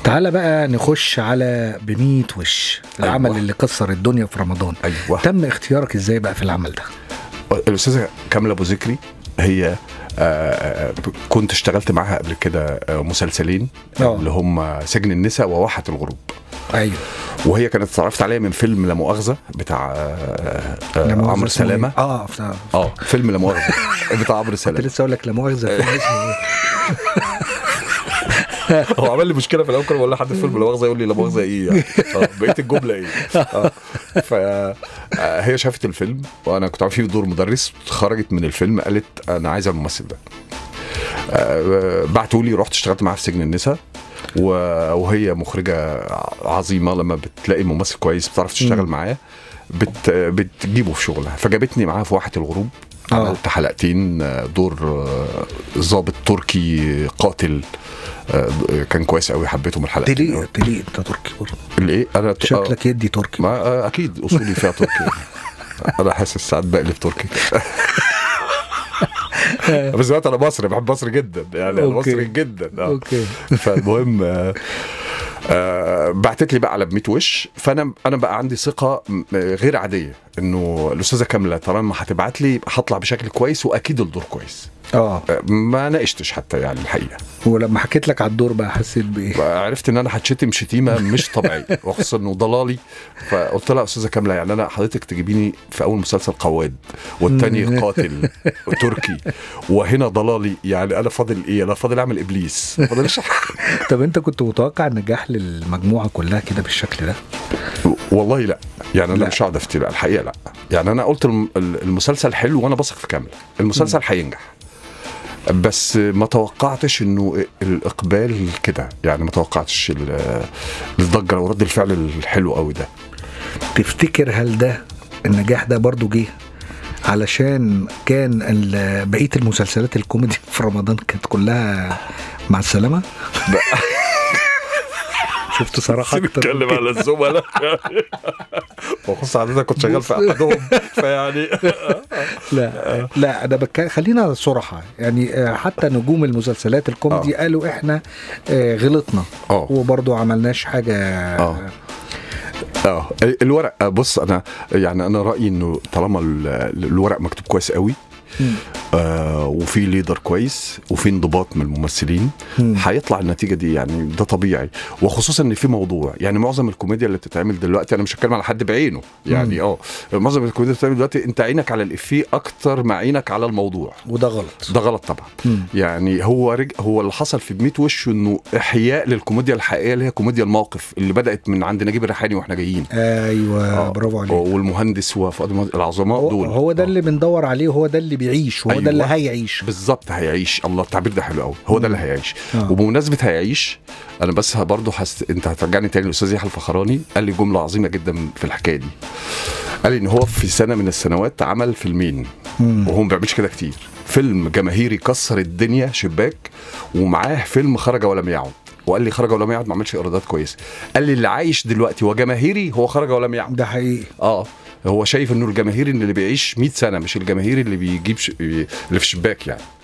تعالى بقى نخش على بميت وش العمل أيوة. اللي كسر الدنيا في رمضان ايوه تم اختيارك ازاي بقى في العمل ده الاستاذه كامله ابو ذكري هي آه، آه، كنت اشتغلت معاها قبل كده آه، مسلسلين آه. اللي هم سجن النساء وواحة الغروب ايوه وهي كانت اتعرفت عليا من فيلم لا مؤاخذه بتاع آه، آه، لا مؤاخذة عمرو اسمه سلامه إيه؟ اه ف- اه فيلم لا مؤاخذه بتاع عمرو كنت سلامه لسه اقول لك لا مؤاخذه فيلم اسمه إيه؟ هو عمل لي مشكله في الاول كل ما اقول لحد فيلم لا مؤاخذه يقول لي لا مؤاخذه ايه يعني اه بقيت الجمله ايه اه فهي شافت الفيلم وانا كنت عامل فيه دور مدرس خرجت من الفيلم قالت انا عايزه الممثل ده آه، بعتوا لي رحت اشتغلت معاها في سجن النساء و- وهي مخرجه عظيمه لما بتلاقي ممثل كويس بتعرف تشتغل مم. معاه بت بتجيبه في شغلها فجابتني معاها في واحة الغروب آه. عملت حلقتين آه، دور آه، ضابط تركي قاتل آه، كان كويس قوي حبيته من الحلقتين تليق تليق انت تركي برضه اللي ايه انا ت- آه، شكلك يدي تركي ما آه، اكيد اصولي فيها تركي انا حاسس ساعات بقلب تركي بس دلوقتي انا مصري بحب مصر جدا يعني انا أوكي. مصري جدا آه. اوكي فالمهم آه، آه، بعتت لي بقى على بميت وش فانا انا بقى عندي ثقه م- غير عاديه انه الاستاذه كامله طالما هتبعت لي هطلع بشكل كويس واكيد الدور كويس اه آه، ما ناقشتش حتى يعني الحقيقه ولما حكيت لك على الدور بقى حسيت بايه؟ عرفت ان انا هتشتم شتيمه مش طبيعيه وخصوصا انه ضلالي فقلت لها يا استاذه كامله يعني انا حضرتك تجيبيني في اول مسلسل قواد والتاني مم. قاتل تركي وهنا ضلالي يعني انا فاضل ايه؟ انا فاضل اعمل ابليس ما فاضلش طب انت كنت متوقع النجاح للمجموعه كلها كده بالشكل ده؟ والله لا يعني انا لا. مش هقعد افتي لا الحقيقه لا يعني انا قلت الم- المسلسل حلو وانا بثق في كامله المسلسل هينجح بس ما توقعتش انه الاقبال كده يعني ما توقعتش ال- الضجه ورد الفعل الحلو قوي ده تفتكر هل ده النجاح ده برضو جه علشان كان ال- بقيه المسلسلات الكوميدي في رمضان كانت كلها مع السلامه؟ شفت صراحه أكتر من كده. على الزملاء وخصوصا حضرتك كنت شغال في احدهم فيعني لا لا انا بك... خلينا صراحه يعني آه، حتى نجوم المسلسلات الكوميدي قالوا احنا آه، غلطنا اه وبرضو عملناش حاجه آه. اه الورق بص انا يعني انا رايي انه طالما ال- الورق مكتوب كويس قوي مم. آه وفي ليدر كويس وفي انضباط من الممثلين مم. هيطلع النتيجه دي يعني ده طبيعي وخصوصا ان في موضوع يعني معظم الكوميديا اللي بتتعمل دلوقتي انا مش هتكلم على حد بعينه يعني اه معظم الكوميديا اللي بتتعمل دلوقتي انت عينك على الافيه اكتر ما عينك على الموضوع وده غلط ده غلط طبعا مم. يعني هو رج... هو اللي حصل في بميت وش انه احياء للكوميديا الحقيقيه اللي هي كوميديا الموقف اللي بدات من عند نجيب الريحاني واحنا جايين ايوه آه. برافو عليك والمهندس وفؤاد المهندس العظماء هو, دول هو ده آه. اللي بندور عليه وهو ده اللي بيعيش وهو أيوة. ده اللي هيعيش بالظبط هيعيش الله التعبير ده حلو قوي هو ده اللي هيعيش آه. وبمناسبه هيعيش انا بس برضه حس... انت هترجعني تاني للاستاذ يحيى الفخراني قال لي جمله عظيمه جدا في الحكايه دي قال لي ان هو في سنه من السنوات عمل فيلمين مم. وهو ما بيعملش كده كتير فيلم جماهيري كسر الدنيا شباك ومعاه فيلم خرج ولم يعد وقال لي خرج ولم يعد ما عملش ايرادات كويسه قال لي اللي عايش دلوقتي وجماهيري هو خرج ولم يعد ده حقيقي اه هو شايف انه الجماهيري اللي بيعيش 100 سنه مش الجماهيري اللي بيجيب ش... اللي في الشباك يعني